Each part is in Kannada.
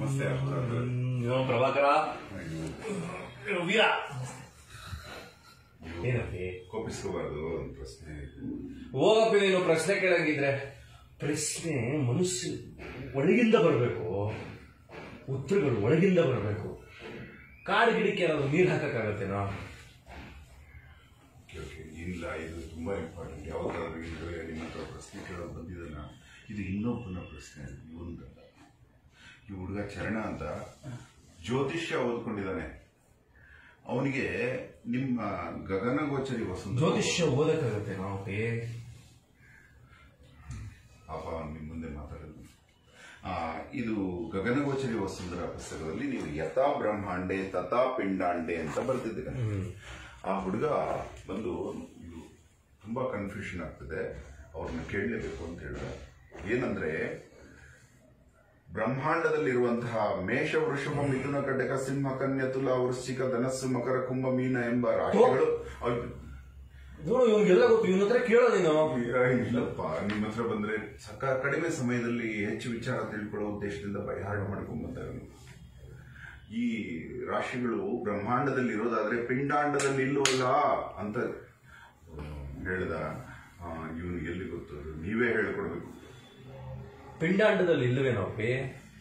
ನಮಸ್ತೆ ಹ್ಮ್, ಪ್ರಭಾಕರ ಅಯ್ಯೋ, ವೀರ ಏನಪ್ಪಿ ಕೋಪಿಸ್ಕೋಬಾರ್ದು ಒಂದು ಪ್ರಶ್ನೆ ಹೋಗಪ್ಪಿ ನೀನು ಪ್ರಶ್ನೆ ಕೇಳಂಗಿದ್ರೆ ಪ್ರಶ್ನೆ ಮನುಷ್ಯ ಒಳಗಿಂದ ಬರಬೇಕು ಉತ್ತರಗಳು ಒಳಗಿಂದ ಬರಬೇಕು ಕಾಡು ಗಿಡಕ್ಕೆ ಏನಾದ್ರು ನೀರು ಹಾಕಕ್ಕಾಗತ್ತೇನೋ ಓಕೆ ಓಕೆ ಇಲ್ಲ ಇದು ತುಂಬಾ ಇಂಪಾರ್ಟೆಂಟ್ ಯಾವ್ದಾದ್ರು ಇದ್ರೆ ನಿಮ್ಮ ಹತ್ರ ಪ್ರಶ್ನೆ ಕೇಳೋದು ಬಂದಿದ್ದಾನ ಇದು ಇನ್ನೊಬ್ಬನ ಪ್ರಶ್ನೆ ಇವೊಂದಲ್ಲ ಈ ಹುಡುಗ ಚರಣ ಅಂತ ಜ್ಯೋತಿಷ್ಯ ಓದ್ಕೊಂಡಿದ್ದಾನೆ ಅವನಿಗೆ ನಿಮ್ಮ ಗಗನಗೋಚರಿ ವಸಂತ ಜ್ಯೋತಿಷ್ಯ ಓದಕ್ಕಾಗತ್ತೇನೋ ಅಪ್ಪಿ ಪಾಪ ಅವ್ನು ನಿಮ್ಮ ಮುಂದೆ ಮಾತಾಡೋದು ಆ, ಇದು ಗಗನಗೋಚರಿ ವಸುಂಧರ ಪುಸ್ತಕದಲ್ಲಿ ನೀವು ಯಥಾ ಬ್ರಹ್ಮಾಂಡೆ ತಥಾ ಪಿಂಡಾಂಡೆ ಅಂತ ಬರ್ತಿದ್ದೀರ ಆ ಹುಡುಗ ಬಂದು ಇದು ತುಂಬಾ ಕನ್ಫ್ಯೂಷನ್ ಆಗ್ತದೆ ಅವ್ರನ್ನ ಕೇಳಲೇಬೇಕು ಅಂತ ಹೇಳಿದ್ರೆ ಏನಂದ್ರೆ ಬ್ರಹ್ಮಾಂಡದಲ್ಲಿರುವಂತಹ ಮೇಷ ವೃಷಭ ಮಿಥುನ ಕಟಕ ಸಿಂಹ ಕನ್ಯಾ ತುಲಾ ವೃಶ್ಚಿಕ ಧನಸ್ಸು ಮಕರ ಕುಂಭ ಮೀನ ಎಂಬ ರಾಶಿಗಳು ಅವ್- ನೋಡು ಇವ್ನಿಗೆಲ್ಲ ಗೊತ್ತು ಇವನ ಹತ್ರ ಕೇಳೋ ನೀನು ಇಲ್ಲಪ್ಪ ನಿಮ್ಮ ಹತ್ರ ಬಂದ್ರೆ ಸಕ ಕಡಿಮೆ ಸಮಯದಲ್ಲಿ ಹೆಚ್ಚು ವಿಚಾರ ತಿಳ್ಕೊಳ್ಳೋ ಉದ್ದೇಶದಿಂದ ಪರಿಹಾರ ಮಾಡ್ಕೊಂಡ್ ಬಂದಾಗ ಈ ರಾಶಿಗಳು ಬ್ರಹ್ಮಾಂಡದಲ್ಲಿ ಇರೋದಾದ್ರೆ ಪಿಂಡಾಂಡದಲ್ಲಿ ಇಲ್ಲವಲ್ಲ ಅಂತ ಹೇಳ್ದ ಇವನು ಎಲ್ಲಿ ಗೊತ್ತು ಅದು? ನೀವೇ ಹೇಳ್ಕೊಡ್ಬೇಕು ಪಿಂಡಾಂಡದಲ್ಲಿ ಇಲ್ಲವೇನೋ ಅಪ್ಪಿ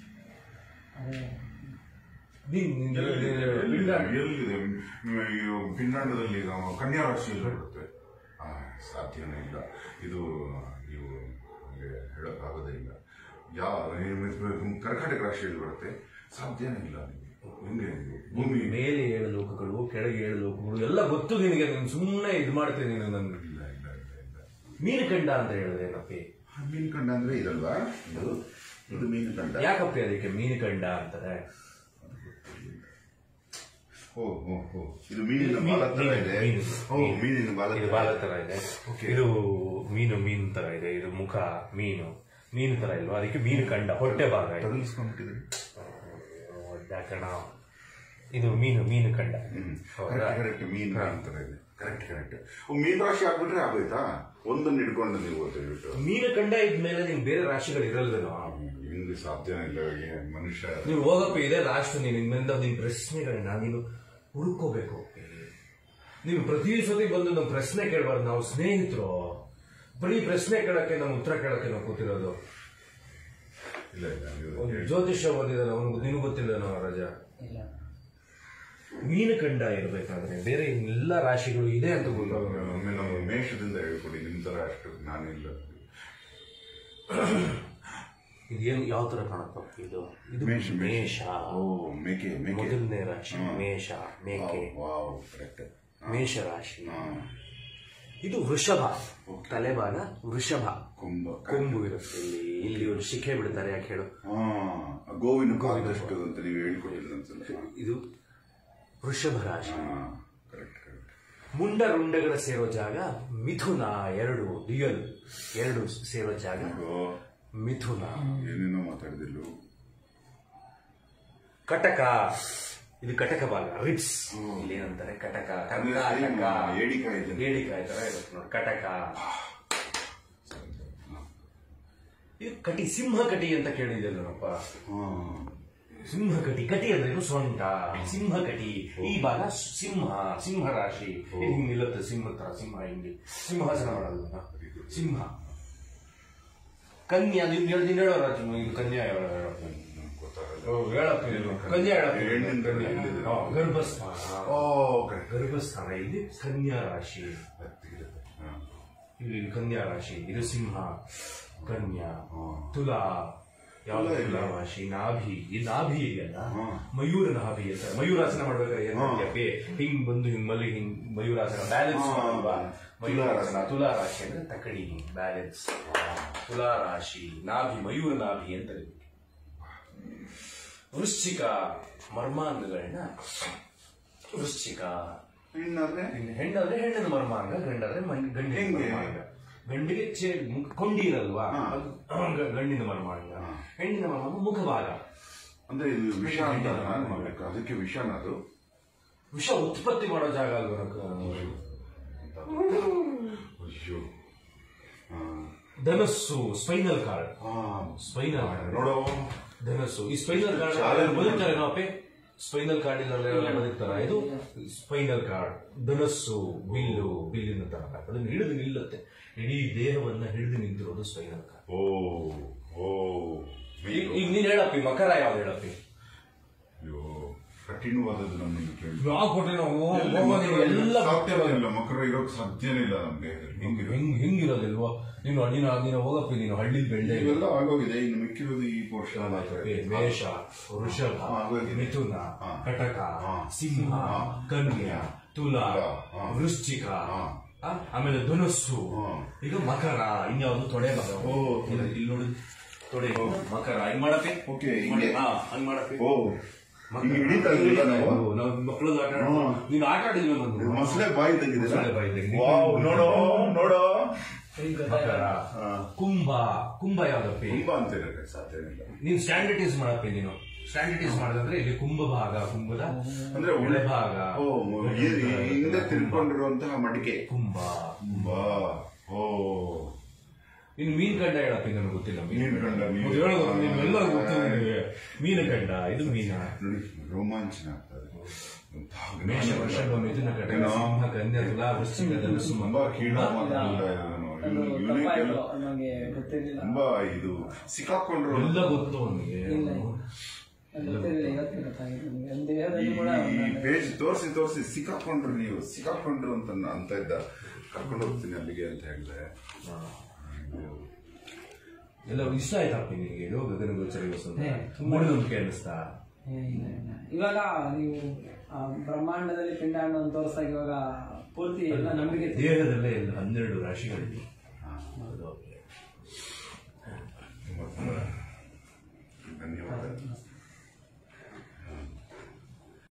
ನೀನ್- ನೀನ್- ನೀನ್- ಪಿಂಡಾಂಡ ಎಲ್ಲಿದೆ ಮ್, ಈ ಪಿಂಡಾಂಡದಲ್ಲಿ ಈಗ ಕನ್ಯಾ ರಾಶಿಯಲ್ಲಿ ಬರುತ್ತೆ ಆ, ಸಾಧ್ಯನೇ ಇಲ್ಲ ಇದು ನೀವು ನಮ್ಗೆ ಹೇಳಕ್ಕಾಗೋದೇ ಇಲ್ಲ ಯಾವ ಕರ್ನಾಟಕ ರಾಶಿಯಲ್ಲಿ ಬರುತ್ತೆ ಸಾಧ್ಯನೇ ಇಲ್ಲ ನಿಮಗೆ ಹೆಂಗೆ ನೀವು? ಭೂಮಿ ಮೇಲೆ ಏಳು ಲೋಕಗಳು ಕೆಳಗೆ ಏಳು ಲೋಕಗಳು ಎಲ್ಲ ಗೊತ್ತು ನಿನಗೆ ನೀನು ಸುಮ್ಮನೆ ಇದು ಮಾಡ್ತೀನಿ ನೀನು ನನ್ ಇಲ್ಲ ಇಲ್ಲ ಇಲ್ಲ ಇಲ್ಲ ಮೀನು ಕಂಡ ಅಂತ ಹೇಳಿದ್ರೇನಪ್ಪಿ ಆ, ಮೀನು ಕಂಡ ಅಂದ್ರೆ ಇದಲ್ವಾ ಇದು ಇದು ಮೀನು ಕಂಡ ಯಾಕಪ್ಪಿ ಅದಕ್ಕೆ ಮೀನು ಕಂಡ ಅಂತಾರೆ ಓ ಓ ಓ ಇದು ಮೀನಿನ ಬಾಲ ತರ ಇದೆ ಮೀನು. ಓ ಮೀನಿನ ಬಾಲ ಇದು ತರ ಬಾಲ ತರ ಇದೆ ಇದು ಮೀನು ಮೀನು ತರ ಇದೆ ಇದು ಮುಖ ಮೀನು ಮೀನು ತರ ಇಲ್ವಾ ಅದಕ್ಕೆ ಮೀನು ಕಂಡ ಹೊಟ್ಟೆ ಭಾಗ ಇದೆ. ತಗಲಿಸ್ಕೊಂಡ್ಬಿಟ್ಟಿದೆ ಯಾಕಣ ಇದು ಮೀನು ಮೀನು ಕಂಡ ಹೌದಾ? ಕರೆಕ್ಟ್ ಕರೆಕ್ಟ್ ಮೀನ್ ಅಂತಾರೆ ಕರೆಕ್ಟ್ ಕರೆಕ್ಟ್ ಮೀನ್ ರಾಶಿ ಆಗ್ಬಿಟ್ರೆ ಆಗೋಯ್ತಾ ಒಂದನ್ನು ಹಿಡ್ಕೊಂಡು ನೀವು ಓದ್ಬಿಟ್ಟು ಮೀನು ಕಂಡ ಇದ್ಮೇಲೆ ನಿನ್ ಬೇರೆ ರಾಶಿಗಳು ಇರಲ್ವೇನೋ ಹಿಂಗೆ ಸಾಧ್ಯನೇ ಇಲ್ಲ ಏನ್ ಮನುಷ್ಯ ನೀವು ಹೋಗಪ್ಪ ಇದೆ ಲಾಸ್ಟ್ ನೀನು ಇನ್ಮೇಲೆ ನಿನ್ ಪ್ರಶ್ನೆಗಳನ್ನ ನೀನು ಹುಡುಕೋಬೇಕು ನೀವು ಪ್ರತಿ ಸತಿ ಬಂದು ನಮ್ಮ ಪ್ರಶ್ನೆ ಕೇಳಬಾರ್ದು ನಾವು ಸ್ನೇಹಿತರು ಬರೀ ಪ್ರಶ್ನೆ ಕೇಳಕ್ಕೆ ನಮ್ಮ ಉತ್ತರ ಕೇಳಕ್ಕೆ ನಾವು ಕೂತಿರೋದು ಇಲ್ಲ ಇಲ್ಲ ನೀವು ಒಂದು ಜ್ಯೋತಿಷ್ಯ ಓದಿದಾನೆ ಅವನಿಗೆ ನಿನಗೆ ಗೊತ್ತಿಲ್ಲ ರಜಾ ಮೀನು ಕಂಡ ಇರಬೇಕಾದ್ರೆ ಬೇರೆ ಎಲ್ಲ ರಾಶಿಗಳು ಇದೆ ಅಂತ ಗೊತ್ತಾಗ ಒಮ್ಮೆ ನಮ್ಮ ಮೇಷದಿಂದ ಹೇಳ್ಕೊಡಿ ನಿಮ್ ತರ ಅಷ್ಟು ನಾನಿಲ್ಲ ಇದೇನು ಯಾವ ತರ ಕಾಣುತ್ತಪ್ಪ ಇದು ಇದು ಮೇಷ, ಮೇಷ. ಮೇಷ ಓ ಮೇಕೆ ಮೇಕೆ ಮೊದಲನೇ ರಾಶಿ ಮೇಷ ಮೇಕೆ ವಾವ್ ಕರೆಕ್ಟ್ ಮೇಷ ರಾಶಿ ಇದು ವೃಷಭ ತಲೆಭಾಗ ವೃಷಭ ಕುಂಭ ಕೊಂಬು ಇರುತ್ತೆ ಇಲ್ಲಿ ಇಲ್ಲಿ ಒಂದು ಶಿಖೆ ಬಿಡ್ತಾರೆ ಯಾಕೆ ಹೇಳು ಹಾ ಗೋವಿನ ಕಾದಷ್ಟು ಅಂತ ನೀವು ಹೇಳ್ಕೊಟ್ಟಿಲ್ಲ ಅನ್ಸಲ್ಲ ಇದು ವೃಷಭ ರಾಶಿ ಹಾ ಕರೆಕ್ಟ್ ಕರೆಕ್ಟ್ ಮುಂಡ ರುಂಡಗಳ ಸೇರೋ ಜಾಗ ಮಿಥುನ ಎರಡು ರಿಯಲ್ ಎರಡು ಸೇರೋ ಜಾಗ ಮಿಥುನ ಏನೇನೋ ಮಾತಾಡಿದಿಲ್ಲ ಕಟಕ ಇದು ಕಟಕ ಭಾಗ ರಿಬ್ಸ್ ಇಲ್ಲಿ ಏನಂತಾರೆ ಕಟಕ ಕರ್ನಾಟಕ ಏಡಿಕಾಯಿ ಇದೆ. ಏಡಿಕಾಯಿ ತರ ಇರುತ್ತೆ ನೋಡಿ ಕಟಕ ಇದು ಕಟಿ ಸಿಂಹ ಕಟಿ ಅಂತ ಕೇಳಿದ್ದಲ್ಲಪ್ಪ ಹಾ ಸಿಂಹ ಕಟಿ ಕಟಿ ಅಂದ್ರೆ ಏನು ಸೊಂಟ ಸಿಂಹ ಕಟಿ ಈ ಭಾಗ ಸಿಂಹ ಸಿಂಹ ರಾಶಿ ಇದು ಹಿಂಗ್ ನಿಲ್ಲುತ್ತೆ ಸಿಂಹ ತರ ಸಿಂಹ ಹಿಂಗೆ ಸಿಂಹಾಸನ ಮಾಡಲ್ಲ ಸಿಂಹ ಕನ್ಯಾ ನೀನ್ ಹೇಳ ನೀನ್ ಹೇಳೋ ರಾಜು ಇದು ಕನ್ಯಾ ಹೇಳೋ ಹೇಳೋ. ಗೊತ್ತಾಗಲ್ಲ ಓ, ಹೇಳಪ್ಪ ಇದು. ಕನ್ಯಾ ಹೇಳಪ್ಪ ಇದು. ಹೆಣ್ಣಿನ ಕನ್ಯಾ. ಎಲ್ಲಿದೆ? ಹಾ, ಗರ್ಭಸ್ಥಾನ ಓ ಕರೆಕ್ಟ್ ಗರ್ಭಸ್ಥಾನ ಇಲ್ಲಿ ಕನ್ಯಾ ರಾಶಿ ಹಾ ಇಲ್ಲಿ ಕನ್ಯಾ ರಾಶಿ ಇದು ಸಿಂಹ ಕನ್ಯಾ ಹಾ. ತುಲಾ ಯಾವ ತುಲಾ ತುಲಾ ಇಲ್ಲ. ರಾಶಿ ನಾಭಿ ಈ ನಾಭಿ ಇದೆಯಲ್ಲ ಹಾ. ಮಯೂರ ನಾಭಿ ಅಂತ ಮಯೂರಾಸನ ಮಾಡ್ಬೇಕಾದ್ರೆ ಏನ್ ಹಾ. ಮಾಡ್ತೀಯಪ್ಪಿ? ಹಿಂಗ್ ಬಂದು ಹಿಂಗ್ ಮಲ್ಲಿ ಹಿಂಗ್ ಮಯೂರಾಸನ ಬ್ಯಾಲೆನ್ಸ್ ಹಾ. ಮಾಡುವ ಮಯೂರಾಸನ ತುಲಾರಾಸನ. ತುಲಾ ರಾಶಿ ಅಂದ್ರೆ ತಕಡಿ ಬ್ಯಾಲೆನ್ಸ್ ತುಲಾ ರಾಶಿ ನಾಭಿ ಮಯೂರ ನಾಭಿ ಅಂತ ಕರೀತೀವಿ. ವೃಶ್ಚಿಕ ಮರ್ಮಾಂಗಗಳನ್ನ ವೃಶ್ಚಿಕ ಹೆಣ್ಣಾದ್ರೆ ಇನ್ನು ಹೆಣ್ಣಾದ್ರೆ ಹೆಣ್ಣಿನ ಮರ್ಮಾಂಗ ಗಂಡಾದ್ರೆ ಮಣ್- ಗಂಡಿನ ಹೆಂಗೆ? ಮರ್ಮಾಂಗ ಗಂಡಿಗೆ ಚೇ ಮುಖ- ಕೊಂಡಿ ಇರಲ್ವಾ ಹಾ. ಅದು ಗ- ಗಂಡಿನ ಮರ್ಮಾಂಗ ಹಾ. ಹೆಣ್ಣಿನ ಮರ್ಮಾಂಗ ಮುಖಭಾಗ ಅಂದ್ರೆ ಇದು ವಿಷ ಅಂತ ಹೆಣ್ಣಿನ ನಾನು ಮರ್ಮಾಂಗ. ಮಾಡ್ಬೇಕು. ಅದಕ್ಕೆ ವಿಷನ ಅದು ವಿಷ ಉತ್ಪತ್ತಿ ಮಾಡೋ ಜಾಗ ಅಲ್ವಾ ನಮ್ಗೆ? ಅಯ್ಯೋ ಹಾ. ಧನಸ್ಸು ಸ್ಪೈನಲ್ ಕಾರ್ಡ್ ಹಾ ಸ್ಪೈನಲ್ ಕಾರ್ಡ್ ನೋಡೋ ಧನಸ್ಸು ಈ ಸ್ಪೈನಲ್ ಕಾರ್ಡ್ ಬದುಕ್ತಾರೆ ನಾಪೆ ಸ್ಪೈನಲ್ ಕಾರ್ಡ್ ಇಲ್ಲ ಬದುಕ್ತಾರ ಇದು ಸ್ಪೈನಲ್ ಕಾರ್ಡ್ ಧನಸ್ಸು ಬಿಲ್ಲು ಬಿಲ್ಲಿನ ತರ ಅದನ್ನ ಹಿಡಿದು ನಿಲ್ಲುತ್ತೆ ಇಡೀ ದೇಹವನ್ನ ಹಿಡಿದು ನಿಂತಿರೋದು ಸ್ಪೈನಲ್ ಕಾರ್ಡ್ ಓ ಓ ಈಗ ಈಗ ನೀನ್ ಹೇಳಪ್ಪಿ ಮಕರ ಯಾವ್ದು ಹೇಳಪ್ಪಿ ಅಯ್ಯೋ ಕಠಿಣವಾದದ್ದು ನಮ್ಮನ್ನು ಕೇಳಿ ಯಾಕೆ ಕೊಟ್ರೆ ನಾವು ಎಲ್ಲ ಸಾಧ್ಯನೇ ಇಲ್ಲ ಮಕರ ಇರೋಕ್ ಸಾಧ್ಯನೇ ಇಲ್ಲ ನಮ್ಮ ದೇಹದಲ್ಲಿ ಹಿಂಗಿರೋ ಹೆಂಗ್ ಹೆಂಗಿರೋದಿಲ್ವಾ ನೀನು ನೀನು ನೀನು ಹೋಗಪ್ಪಿ ನೀನು ಹಳ್ಳಿ ಬೆಳ್ಳೆ ಇವೆಲ್ಲ ಆಗೋಗಿದೆ ಇನ್ನು ಮಿಕ್ಕಿರೋದು ಈ ಪೋರ್ಷನ್ ಮೇಷ ವೃಷಭ ಹಾ, ಆಗೋಗಿದೆ. ಮಿಥುನ ಹಾ. ಕಟಕ ಹಾ. ಸಿಂಹ ಹಾ. ಕನ್ಯಾ ತುಲಾ ಹಾ. ವೃಶ್ಚಿಕ ಹಾ. ಆ, ಆಮೇಲೆ ಧನುಸ್ಸು ಹಾ. ಈಗ ಮಕರ ಇನ್ಯಾವುದು ತೊಡೆ ಮಗ ಓ. ಇಲ್ಲಿ ಇಲ್ಲಿ ನೋಡು ತೊಡೆ ಮಕರ ಹಿಂಗ್ ಮಾಡಪ್ಪಿ ಓಕೆ, ಹಿಂಗೆ? ಹಾ ಹಂಗ್ ಮಾಡಪ್ಪಿ ಓ ಹಿಂಗೆ ಹಿಡಿತಾ ಇದ್ದಿಲ್ಲ ನಾವು ನಾವು ಮಕ್ಕಳು ಆಟ ಆಡ್ತಾ- ಹಾ. ನೀನು ಆಟ ಆಡಿಲ್ವ ಇದು ನಂದು ಮೊಸಳೆ ಬಾಯಿ ತೆಗಿದೆ ಮೊಸಳೆ ಬಾಯಿ ತೆಗಿದೆ. ವಾವ್ ನೋಡೋ ನೋಡೋ ಮಕರ ಹಾ. ಕುಂಭ ಕುಂಭ ಯಾವ್ದಪ್ಪಿ ತುಂಬಾ ಅಂತ ಇರಕ್ಕೆ ಸಾಧ್ಯನೇ ಇಲ್ಲ ನೀನ್ ಸ್ಟ್ಯಾಂಡರ್ಡೈಸ್ ಮಾಡಪ್ಪಿ ನೀನು ಸ್ಟ್ಯಾಂಡರ್ಡೈಸ್ ಮಾಡೋದಂದ್ರೆ ಇಲ್ಲಿ ಕುಂಭ ಭಾಗ ಕುಂಭದ ಅಂದ್ರೆ ಒಳ್ಳೆ ಭಾಗ ಓ ಈ- ಈ ಹಿಂದೆ ತಿಳ್ಕೊಂಡಿರುವಂತಹ ಮಡಿಕೆ ಕುಂಭ ತುಂಬಾ ಓ ಇನ್ನು ಮೀನ್ ಕಂಡ ಹೇಳಪ್ಪಿ ನನಗೆ ಗೊತ್ತಿಲ್ಲ ಮೀನುಗಂಡ, ಮೀನು- ಮತ್ತೆ ಹೇಳೋದು ನೀನು ಎಲ್ಲ ಗೊತ್ತಿಲ್ಲ ನಿನಗೆ ಮೀನು ಕಂಡ ಇದು ಮೀನ ನೋಡಿ ರೋಮಾಂಚನ ಆಗ್ತದೆ ಎಂತಹ ಮೇಷ ವೃಷಭ ಮಿಥುನ ಕಟಕ ಏನೋ? ಸಿಂಹ ಕನ್ಯಾ ತುಲಾ ವೃಶ್ಚಿಕ ಧನುಸ್ಸು ತುಂಬಾ ಮಕರ. ಕೀಳ ಮಾತುಗಳಿಂದ ಇದನ್ನು. ಇವ್ನು- ಇವನೇ ಕೆಲ- ನಮಗೆ ಗೊತ್ತಿರಲಿಲ್ಲ ತುಂಬಾ ಇದು ಸಿಕ್ಕಾಕೊಂಡ್ರು ಎಲ್ಲ ಗೊತ್ತು ಅವನಿಗೆ ಇಲ್ಲ. ಗೊತ್ತಿರಲಿಲ್ಲ ಇವತ್ತು ಗೊತ್ತಾಗಿದೆ ನಮಗೆ ಒಂದು ದೇಹದಲ್ಲಿ ಕೂಡ ಈ ಪೇಜ್ ತೋರಿಸಿ ತೋರಿಸಿ ಸಿಕ್ಕಾಕೊಂಡ್ರು ನೀವು ಸಿಕ್ಕಾಕೊಂಡ್ರು ಅಂತ ನ- ಅಂತ ಇದ್ದ ಕರ್ಕೊಂಡು ಹೋಗ್ತೀನಿ ಅಲ್ಲಿಗೆ ಅಂತ ಹೇಳಿದ್ರೆ ಎಲ್ಲ ಇಷ್ಟ ಆಯ್ತಪ್ಪಿ ನಿನಗೆ ಇದು ಗಗನ ಗೋಚರ ವಸಂತ ಹೇ, ಮೂಢನಂಬಿಕೆ ಅನ್ನಿಸ್ತಾ ಏ, ಇಲ್ಲ, ಇಲ್ಲ. ಇವಾಗ ನೀವು ಆ, ಬ್ರಹ್ಮಾಂಡದಲ್ಲಿ ಪಿಂಡಾಂಡವನ್ನು ತೋರಿಸಿದಾಗ ಇವಾಗ ಪೂರ್ತಿ ಎಲ್ಲ ನಂಬಿಕೆ ದೇಹದಲ್ಲೇ ಎಲ್ಲ ಹನ್ನೆರಡು ರಾಶಿಗಳಿವೆ